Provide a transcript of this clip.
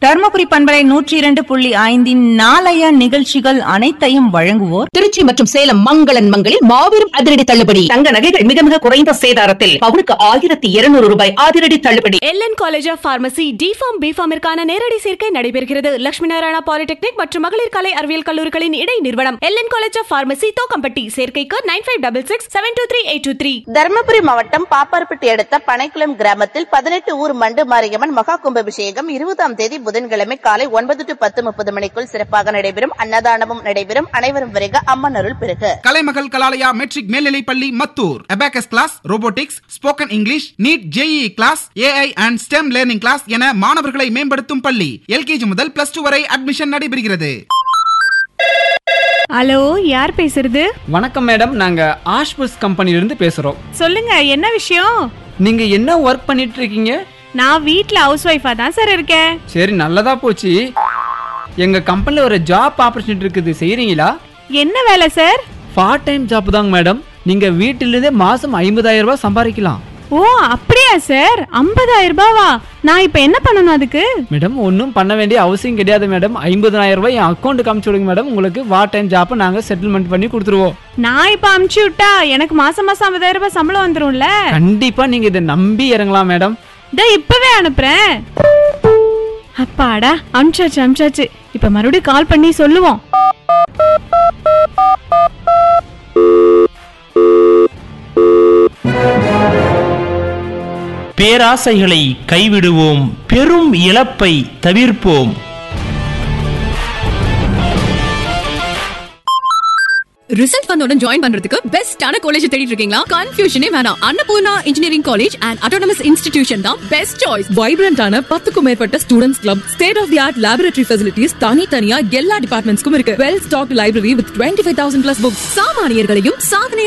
தர்மபுரி பண்பலை நூற்றி இரண்டு புள்ளி ஐந்தின் நாளைய நிகழ்ச்சிகள் அனைத்தையும் வழங்குவோர் திருச்சி மற்றும் சேலம் மங்களன் மங்களில் மாபெரும் அதிரடி தள்ளுபடி தங்க நகைகள் மிக மிக குறைந்த சேதாரத்தில் பவுனுக்கு ஆயிரத்தி இருநூறு ரூபாய் அதிரடி தள்ளுபடி LN college of pharmacy D Pharm பிஃபார்மிற்கான நேரடி சேர்க்கை நடைபெறுகிறது லட்சுமி நாராயணா பாலிடெக்னிக் மற்றும் மகளிர் கலை அறிவியல் கல்லூரிகளின் இடை நிறுவனம் LN college of pharmacy Thokkampatti சேர்க்கைக்கு nine five double six seven two three eight two three Dharmapuri மாவட்டம் பாப்பார்பட்டி அடுத்த பனைக்குளம் கிராமத்தில் பதினெட்டு ஊர் மண்டு மாரியம்மன் மகா கும்பாபிஷேகம் இருபதாம் தேதி புதன்கிழமை காலை ஒன்பது டு பத்து முப்பது மணிக்குள் சிறப்பாக நடைபெறும் அன்னதானமும் நடைபெறும் அனைவரும் வருக அம்மன் அருள் பெருக கலைமகள் கலாலயா மெட்ரிக் மேல்நிலைப் பள்ளி Mathur abacus class robotics spoken English NEET JEE class AI and STEM learning class என மாணவர்களை மேம்படுத்தும் பள்ளி எல்கேஜி முதல் பிளஸ் டூ வரை அட்மிஷன் நடைபெறுகிறது ஹலோ யார் பேசுறது வணக்கம் மேடம் நாங்க ஆஷ்புஸ் கம்பெனிலிருந்து பேசுறோம் சொல்லுங்க என்ன விஷயம் நீங்க என்ன ஒர்க் பண்ணிட்டு இருக்கீங்க நான் வீட்ல ஹவுஸ் ஒய்ஃபா தான் சார் இருக்கேன் சரி நல்லதா போச்சு எங்க கம்பெனில ஒரு ஜாப் ஆப்பர்ச்சுனிட்டி இருக்குது செய்றீங்களா என்ன வேலை சார் பார்ட் டைம் ஜாப் தாங்க மேடம் நீங்க வீட்டிலிருந்தே மாசம் ஐம்பதாயிரம் ரூபாய் சம்பாதிக்கலாம் ஓ அப்படியா சார் ஐம்பதாயிரம் ரூபாவா நான் இப்ப என்ன பண்ணணும் அதுக்கு மேடம் ஒன்றும் பண்ண வேண்டிய அவசியம் கிடையாது மேடம் ஐம்பதாயிரம் ரூபாய் என் அக்கௌண்ட்டுக்கு அமுச்சு விடுங்க மேடம் உங்களுக்கு பார்ட் டைம் ஜாப்பை நாங்கள் செட்டில்மெண்ட் பண்ணி கொடுத்துருவோம் நான் இப்ப அமுச்சு விட்டா எனக்கு மாசம் மாசம் ஐம்பதாயிரம் ரூபாய் சம்பளம் வந்துரும்ல கண்டிப்பா நீங்க இதை நம்பி இறங்கலாம் மேடம் இதோ இப்பவே அனுப்புறேன் அப்பாடா அனுப்பிச்சாச்சு அனுப்பிச்சாச்சு இப்ப மறுபடியும் கால் பண்ணி சொல்லுவோம் பேராசைகளை கைவிடுவோம் பெரும் இழப்பை தவிர்ப்போம் ரிசல்ட் வந்தோட ஜாயின் பண்றதுக்கு பெஸ்டான காலேஜ் தேடிட்டு இருக்கீங்களா கன்ஃபியூஷனே வேணாம் Annapoorna engineering college and autonomous institution தான் பெஸ்ட் சாய்ஸ் வைப்ரண்டான பத்துக்கும் மேற்பட்ட students club state of the art laboratory facilities தனித்தனியா எல்லா டிபார்ட்மெண்ட்ஸ்க்கும் இருக்கு well stock library with twenty five thousand plus books சாமானியர்களையும் சாதனை